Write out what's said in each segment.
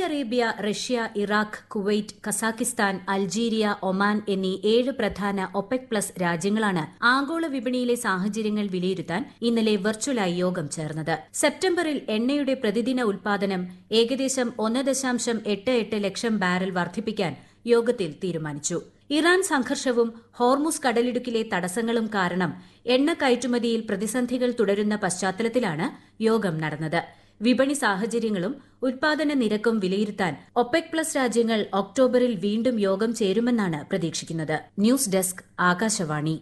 Arabia Russia Iraq Kuwait Kazakhstan Algeria Oman എന്നീ ഏഴ് പ്രധാന ഒപെക് പ്ലസ് രാജ്യങ്ങളാണ് ആഗോള വിപണിയിലെ സാഹചര്യങ്ങൾ വിലയിരുത്താൻ ഇന്നലെ വെർച്വലായി യോഗം ചേർന്നത് സെപ്റ്റംബറിൽ എണ്ണയുടെ പ്രതിദിന ഉൽപാദനം ഏകദേശം ഒന്ന് ദശാംശം എട്ട് എട്ട് ലക്ഷം ബാരൽ വർദ്ധിപ്പിക്കാൻ യോഗത്തിൽ തീരുമാനിച്ചു ഇറാൻ സംഘർഷവും ഹോർമുസ് കടലിടുക്കിലെ തടസ്സങ്ങളും കാരണം എണ്ണ കയറ്റുമതിയിൽ പ്രതിസന്ധികൾ തുടരുന്ന പശ്ചാത്തലത്തിലാണ് യോഗം നടന്നത് വിപണി സാഹചര്യങ്ങളും ഉൽപാദന നിരക്കും വിലയിരുത്താൻ ഒപെക് പ്ലസ് രാജ്യങ്ങൾ ഒക്ടോബറിൽ വീണ്ടും യോഗം ചേരുമെന്നാണ് പ്രതീക്ഷിക്കുന്നത് ന്യൂസ് ഡെസ്ക് ആകാശവാണി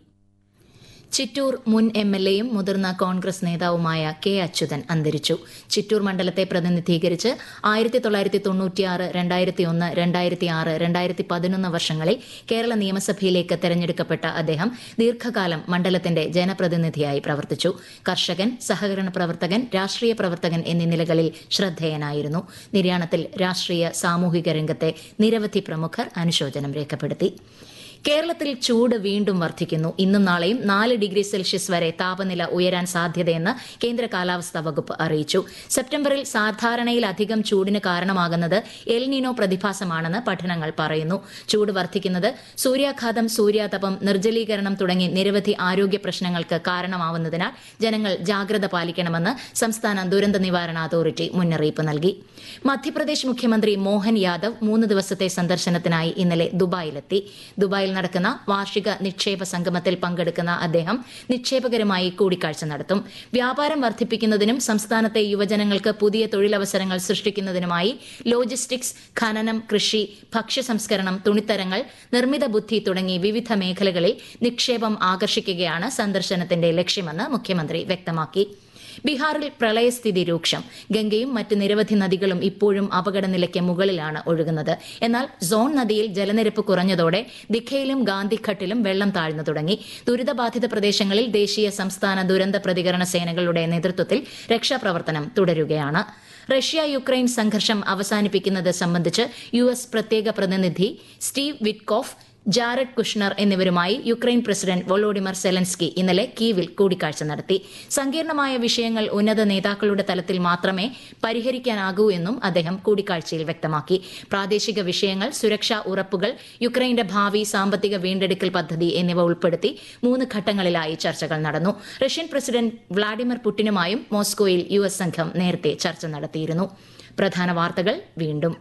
ചിറ്റൂർ മുൻ എം എൽ എയും മുതിർന്ന കോൺഗ്രസ് നേതാവുമായ കെ അച്യുതൻ അന്തരിച്ചു ചിറ്റൂർ മണ്ഡലത്തെ പ്രതിനിധീകരിച്ച് ആയിരത്തി തൊള്ളായിരത്തി തൊണ്ണൂറ്റിയാറ് രണ്ടായിരത്തി ഒന്ന് രണ്ടായിരത്തി ആറ് രണ്ടായിരത്തി പതിനൊന്ന് വർഷങ്ങളിൽ കേരള നിയമസഭയിലേക്ക് തെരഞ്ഞെടുക്കപ്പെട്ട അദ്ദേഹം ദീർഘകാലം മണ്ഡലത്തിന്റെ ജനപ്രതിനിധിയായി പ്രവർത്തിച്ചു കർഷകൻ സഹകരണ പ്രവർത്തകൻ രാഷ്ട്രീയ പ്രവർത്തകൻ എന്നീ നിലകളിൽ ശ്രദ്ധേയനായിരുന്നു നിര്യാണത്തിൽ രാഷ്ട്രീയ സാമൂഹിക രംഗത്തെ നിരവധി പ്രമുഖർ അനുശോചനം രേഖപ്പെടുത്തി കേരളത്തിൽ ചൂട് വീണ്ടും വർദ്ധിക്കുന്നു ഇന്നും നാളെയും നാല് ഡിഗ്രി സെൽഷ്യസ് വരെ താപനില ഉയരാൻ സാധ്യതയെന്ന് കേന്ദ്ര കാലാവസ്ഥാ വകുപ്പ് അറിയിച്ചു സെപ്റ്റംബറിൽ സാധാരണയിലധികം ചൂടിന് കാരണമാകുന്നത് എൽനിനോ പ്രതിഭാസമാണെന്ന് പഠനങ്ങൾ പറയുന്നു ചൂട് വർദ്ധിക്കുന്നത് സൂര്യാഘാതം സൂര്യാതപം നിർജ്ജലീകരണം തുടങ്ങി നിരവധി ആരോഗ്യ പ്രശ്നങ്ങൾക്ക് കാരണമാവുന്നതിനാൽ ജനങ്ങൾ ജാഗ്രത പാലിക്കണമെന്ന് സംസ്ഥാന ദുരന്ത നിവാരണ അതോറിറ്റി മുന്നറിയിപ്പ് നൽകി മധ്യപ്രദേശ് മുഖ്യമന്ത്രി മോഹൻ യാദവ് മൂന്ന് ദിവസത്തെ സന്ദർശനത്തിനായി ഇന്നലെ ദുബായിലെത്തി ദുബായിൽ നടക്കുന്ന വാർഷിക നിക്ഷേപ സംഗമത്തിൽ പങ്കെടുക്കുന്ന അദ്ദേഹം നിക്ഷേപകരുമായി കൂടിക്കാഴ്ച നടത്തും വ്യാപാരം വർദ്ധിപ്പിക്കുന്നതിനും സംസ്ഥാനത്തെ യുവജനങ്ങൾക്ക് പുതിയ തൊഴിലവസരങ്ങൾ സൃഷ്ടിക്കുന്നതിനുമായി ലോജിസ്റ്റിക്സ് ഖനനം കൃഷി ഭക്ഷ്യ സംസ്കരണം തുണിത്തരങ്ങൾ നിർമ്മിത ബുദ്ധി തുടങ്ങി വിവിധ മേഖലകളിൽ നിക്ഷേപം ആകർഷിക്കുകയാണ് സന്ദർശനത്തിന്റെ ലക്ഷ്യമെന്ന് മുഖ്യമന്ത്രി വ്യക്തമാക്കി ബീഹാറിൽ പ്രളയസ്ഥിതി രൂക്ഷം ഗംഗയും മറ്റ് നിരവധി നദികളും ഇപ്പോഴും അപകടനിലയ്ക്ക് മുകളിലാണ് ഒഴുകുന്നത് എന്നാൽ സോൺ നദിയിൽ ജലനിരപ്പ് കുറഞ്ഞതോടെ ദിഖയിലും ഗാന്ധിഘട്ടിലും വെള്ളം താഴ്ന്നു തുടങ്ങി ദുരിതബാധിത പ്രദേശങ്ങളിൽ ദേശീയ സംസ്ഥാന ദുരന്ത പ്രതികരണ സേനകളുടെ നേതൃത്വത്തിൽ രക്ഷാപ്രവർത്തനം തുടരുകയാണ് റഷ്യ യുക്രൈൻ സംഘർഷം അവസാനിപ്പിക്കുന്നത് സംബന്ധിച്ച് യു എസ് പ്രത്യേക പ്രതിനിധി സ്റ്റീവ് വിറ്റ്കോഫ് ജാരഡ് കുഷ്ണർ എന്നിവരുമായി യുക്രൈൻ പ്രസിഡന്റ് വൊളോഡിമർ സെലൻസ്കി ഇന്നലെ കീവിൽ കൂടിക്കാഴ്ച നടത്തി സങ്കീർണമായ വിഷയങ്ങൾ ഉന്നത നേതാക്കളുടെ തലത്തിൽ മാത്രമേ പരിഹരിക്കാനാകൂ എന്നും അദ്ദേഹം കൂടിക്കാഴ്ചയിൽ വ്യക്തമാക്കി പ്രാദേശിക വിഷയങ്ങൾ സുരക്ഷാ ഉറപ്പുകൾ യുക്രൈന്റെ ഭാവി സാമ്പത്തിക വീണ്ടെടുക്കൽ പദ്ധതി എന്നിവ ഉൾപ്പെടുത്തി മൂന്ന് ഘട്ടങ്ങളിലായി ചർച്ചകൾ നടന്നു റഷ്യൻ പ്രസിഡന്റ് വ്ളാഡിമിർ പുടിനുമായും മോസ്കോയിൽ യു എസ് സംഘം നേരത്തെ ചർച്ച നടത്തിയിരുന്നു പ്രധാന വാർത്തകൾ വീണ്ടും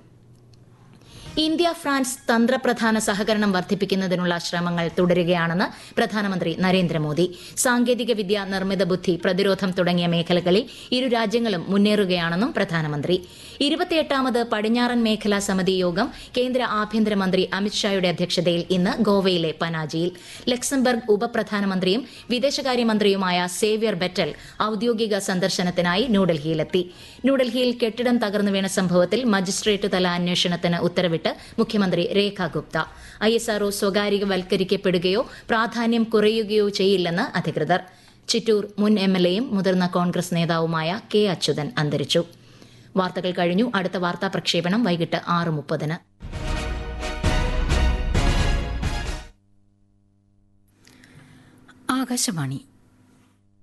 ഇന്ത്യ ഫ്രാൻസ് തന്ത്രപ്രധാന സഹകരണം വർദ്ധിപ്പിക്കുന്നതിനുള്ള ശ്രമങ്ങൾ തുടരുകയാണെന്ന് പ്രധാനമന്ത്രി നരേന്ദ്രമോദി സാങ്കേതിക വിദ്യ നിർമ്മിത ബുദ്ധി പ്രതിരോധം തുടങ്ങിയ മേഖലകളിൽ ഇരു രാജ്യങ്ങളും മുന്നേറുകയാണെന്നും പ്രധാനമന്ത്രി ഇരുപത്തിയെട്ടാമത് പടിഞ്ഞാറൻ മേഖലാ സമിതി യോഗം കേന്ദ്ര ആഭ്യന്തരമന്ത്രി അമിത്ഷായുടെ അധ്യക്ഷതയിൽ ഇന്ന് ഗോവയിലെ പനാജിയിൽ ലക്സംബർഗ് ഉപപ്രധാനമന്ത്രിയും വിദേശകാര്യമന്ത്രിയുമായ സേവ്യർ ബെറ്റൽ ഔദ്യോഗിക സന്ദർശനത്തിനായി ന്യൂഡൽഹിയിലെത്തി ന്യൂഡൽഹിയിൽ കെട്ടിടം തകർന്നു വീണ സംഭവത്തിൽ മജിസ്ട്രേറ്റ് തല അന്വേഷണത്തിന് ഉത്തരവിട്ട് മുഖ്യമന്ത്രി Rekha Gupta I S R O സ്വകാര്യവൽക്കരിക്കപ്പെടുകയോ പ്രാധാന്യം കുറയുകയോ ചെയ്യില്ലെന്ന് അധികൃതർ ചിറ്റൂർ മുൻ എം എൽ എയും മുതിർന്ന കോൺഗ്രസ് നേതാവുമായ കെ അച്യുതൻ അന്തരിച്ചു വാർത്തകൾ കഴിഞ്ഞു അടുത്ത വാർത്താ പ്രക്ഷേപണം വൈകിട്ട് ആറ് മുപ്പതിന് ആകാശവാണി